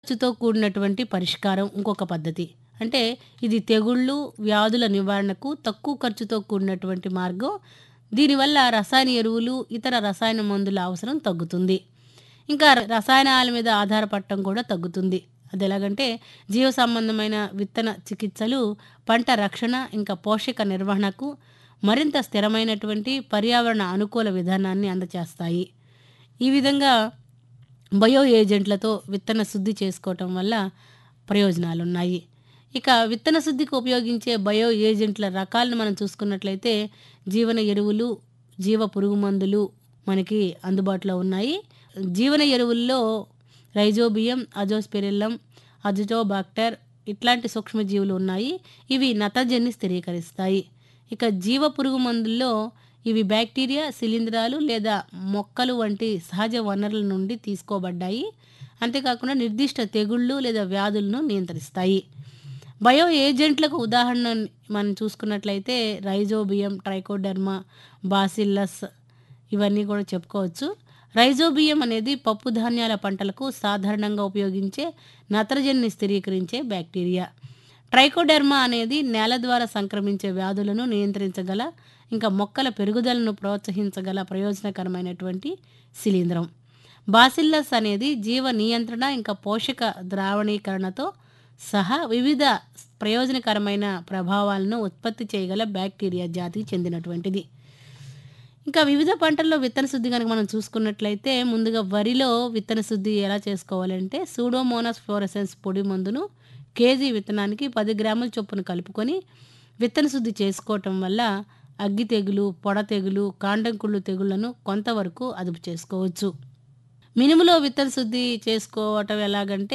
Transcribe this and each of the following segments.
ఖర్చుతో కూడినటువంటి పరిష్కారం ఇంకొక పద్ధతి. అంటే ఇది తెగుళ్ళు, వ్యాధుల నివారణకు తక్కువ ఖర్చుతో కూడినటువంటి మార్గం. దీనివల్ల రసాయన ఎరువులు, ఇతర రసాయన మందుల అవసరం తగ్గుతుంది. ఇంకా రసాయనాల మీద ఆధారపడటం కూడా తగ్గుతుంది. అదెలాగంటే జీవ సంబంధమైన విత్తన చికిత్సలు పంట రక్షణ, ఇంకా పోషక నిర్వహణకు మరింత స్థిరమైనటువంటి పర్యావరణ అనుకూల విధానాన్ని అందచేస్తాయి. ఈ విధంగా బయో ఏజెంట్లతో విత్తన శుద్ధి చేసుకోవటం వల్ల ప్రయోజనాలున్నాయి. ఇక విత్తన శుద్ధికి ఉపయోగించే బయో ఏజెంట్ల రకాలను మనం చూసుకున్నట్లయితే జీవన ఎరువులు, జీవ పురుగుమందులు మనకి అందుబాటులో ఉన్నాయి. జీవన ఎరువుల్లో రైజోబియం, అజోస్పెరిల్లం, అజిటోబాక్టర్ ఇట్లాంటి సూక్ష్మజీవులు ఉన్నాయి. ఇవి నత్రజనిని స్థిరీకరిస్తాయి. ఇక జీవ పురుగుమందుల్లో ఇవి బ్యాక్టీరియా, శిలీంధ్రాలు లేదా మొక్కలు వంటి సహజ వనరుల నుండి తీసుకోబడ్డాయి. అంతేకాకుండా నిర్దిష్ట తెగుళ్ళు లేదా వ్యాధులను నియంత్రిస్తాయి. బయో ఏజెంట్లకు ఉదాహరణ మనం చూసుకున్నట్లయితే రైజోబియం, ట్రైకోడెర్మా, బాసిల్లస్ ఇవన్నీ కూడా చెప్పుకోవచ్చు. రైజోబియం అనేది పప్పు ధాన్యాల పంటలకు సాధారణంగా ఉపయోగించే నత్రజనిని స్థిరీకరించే బ్యాక్టీరియా. ట్రైకోడెర్మా అనేది నేల ద్వారా సంక్రమించే వ్యాధులను నియంత్రించగల, ఇంకా మొక్కల పెరుగుదలను ప్రోత్సహించగల ప్రయోజనకరమైనటువంటి శిలీంధ్రం. బాసిల్లస్ అనేది జీవ నియంత్రణ, ఇంకా పోషక ద్రావణీకరణతో సహా వివిధ ప్రయోజనకరమైన ప్రభావాలను ఉత్పత్తి చేయగల బ్యాక్టీరియా జాతికి చెందినటువంటిది. ఇంకా వివిధ పంటల్లో విత్తన శుద్ధి గనుక మనం చూసుకున్నట్లయితే ముందుగా వరిలో విత్తన శుద్ధి ఎలా చేసుకోవాలంటే సూడోమోనాస్ ఫ్లోరోసెన్స్ పొడి మందును కేజీ విత్తనానికి 10 గ్రాముల చొప్పున కలుపుకొని విత్తన శుద్ధి చేసుకోవటం వల్ల అగ్గి తెగులు, పొడ తెగులు, కాండం కుళ్ళు తెగుళ్లను కొంతవరకు అదుపు చేసుకోవచ్చు. మినుములో విత్తన శుద్ధి చేసుకోవటం ఎలాగంటే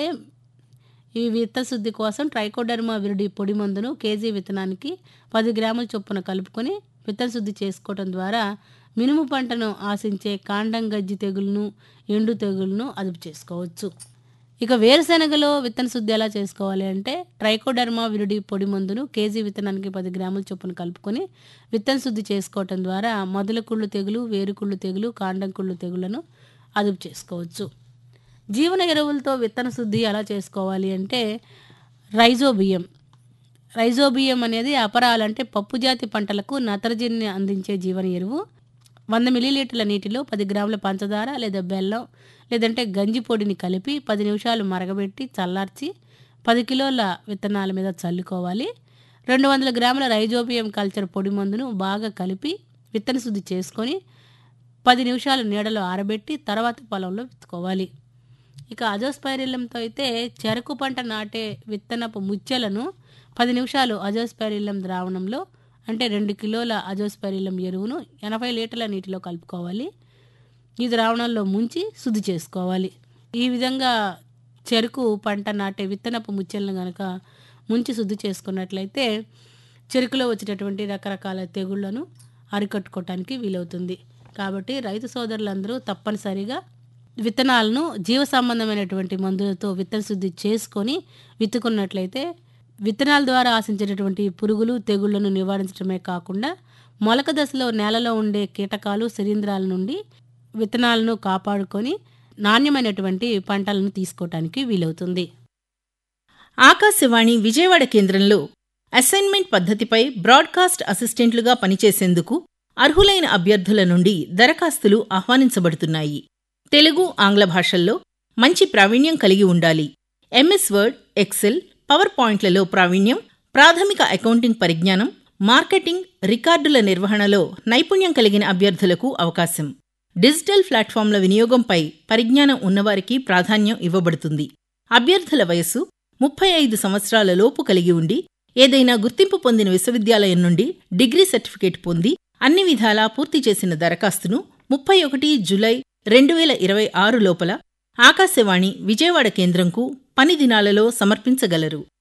ఈ విత్తన శుద్ధి కోసం ట్రైకోడెర్మా విరిడి పొడి మందును కేజీ విత్తనానికి 10 గ్రాముల చొప్పున కలుపుకొని విత్తన శుద్ధి చేసుకోవటం ద్వారా మినుము పంటను ఆశించే కాండం గజ్జి తెగులును, ఎండు తెగులును అదుపు చేసుకోవచ్చు. ఇక వేరుశెనగలో విత్తన శుద్ధి ఎలా చేసుకోవాలి అంటే ట్రైకోడెర్మా విరిడి పొడి మందును కేజీ విత్తనానికి 10 గ్రాముల చొప్పున కలుపుకొని విత్తన శుద్ధి చేసుకోవటం ద్వారా మొదల కుళ్ళు తెగులు, వేరుకుళ్ళు తెగులు, కాండం కుళ్ళు తెగుళ్లను అదుపు చేసుకోవచ్చు. జీవన ఎరువులతో విత్తన శుద్ధి ఎలా చేసుకోవాలి అంటే రైజోబియం. రైజోబియం అనేది అపరాలు అంటే పప్పు జాతి పంటలకు నత్రజనిని అందించే జీవన ఎరువు. 100 మిల్లీలీటర్ల నీటిలో 10 గ్రాముల పంచదార లేదా బెల్లం లేదంటే గంజి పొడిని కలిపి 10 నిమిషాలు మరగబెట్టి చల్లార్చి 10 కిలోల విత్తనాల మీద చల్లుకోవాలి. 200 గ్రాముల రైజోబియం కల్చర్ పొడి మందును బాగా కలిపి విత్తన శుద్ధి చేసుకొని 10 నిమిషాలు నీడలో ఆరబెట్టి తర్వాత పొలంలో విత్తుకోవాలి. ఇక అజోస్పైరిల్లంతో అయితే చెరకు పంట నాటే విత్తనపు ముచ్చెలను 10 నిమిషాలు అజోస్పైరిల్లం ద్రావణంలో అంటే 2 కిలోల అజోస్పైరిల్లం ఎరువును 80 లీటర్ల నీటిలో కలుపుకోవాలి. ఈ ద్రావణంలో ముంచి శుద్ధి చేసుకోవాలి. ఈ విధంగా చెరకు పంట నాటే విత్తనపు ముచ్చెలను గనక ముంచి శుద్ధి చేసుకున్నట్లయితే చెరుకులో వచ్చేటటువంటి రకరకాల తెగుళ్లను అరికట్టుకోవటానికి వీలవుతుంది. కాబట్టి రైతు సోదరులందరూ తప్పనిసరిగా విత్తనాలను జీవ సంబంధమైనటువంటి మందులతో విత్తన శుద్ధి చేసుకొని విత్తుకున్నట్లయితే విత్తనాల ద్వారా ఆశించేటటువంటి పురుగులు, తెగుళ్లను నివారించడమే కాకుండా మొలక దశలో నేలలో ఉండే కీటకాలు, శిలీంధ్రాల నుండి విత్తనాలను కాపాడుకొని నాణ్యమైనటువంటి పంటలను తీసుకోవటానికి వీలవుతుంది. ఆకాశవాణి విజయవాడ కేంద్రంలో అసైన్మెంట్ పద్ధతిపై బ్రాడ్కాస్ట్ అసిస్టెంట్లుగా పనిచేసేందుకు అర్హులైన అభ్యర్థుల నుండి దరఖాస్తులు ఆహ్వానించబడుతున్నాయి. తెలుగు, ఆంగ్ల భాషల్లో మంచి ప్రావీణ్యం కలిగి ఉండాలి. ఎంఎస్ వర్డ్, ఎక్సెల్, పవర్ పాయింట్లలో ప్రావీణ్యం, ప్రాథమిక అకౌంటింగ్ పరిజ్ఞానం, మార్కెటింగ్, రికార్డుల నిర్వహణలో నైపుణ్యం కలిగిన అభ్యర్థులకు అవకాశం. డిజిటల్ ప్లాట్ఫామ్ల వినియోగంపై పరిజ్ఞానం ఉన్నవారికి ప్రాధాన్యం ఇవ్వబడుతుంది. అభ్యర్థుల వయస్సు ముప్పై ఐదు సంవత్సరాల లోపు కలిగి ఉండి ఏదైనా గుర్తింపు పొందిన విశ్వవిద్యాలయం నుండి డిగ్రీ సర్టిఫికేట్ పొంది అన్ని విధాలా పూర్తి చేసిన దరఖాస్తును ముప్పై ఒకటి జులై రెండు వేల ఇరవై ఆరు లోపల ఆకాశవాణి విజయవాడ కేంద్రంకు పని దినాలలో సమర్పించగలరు.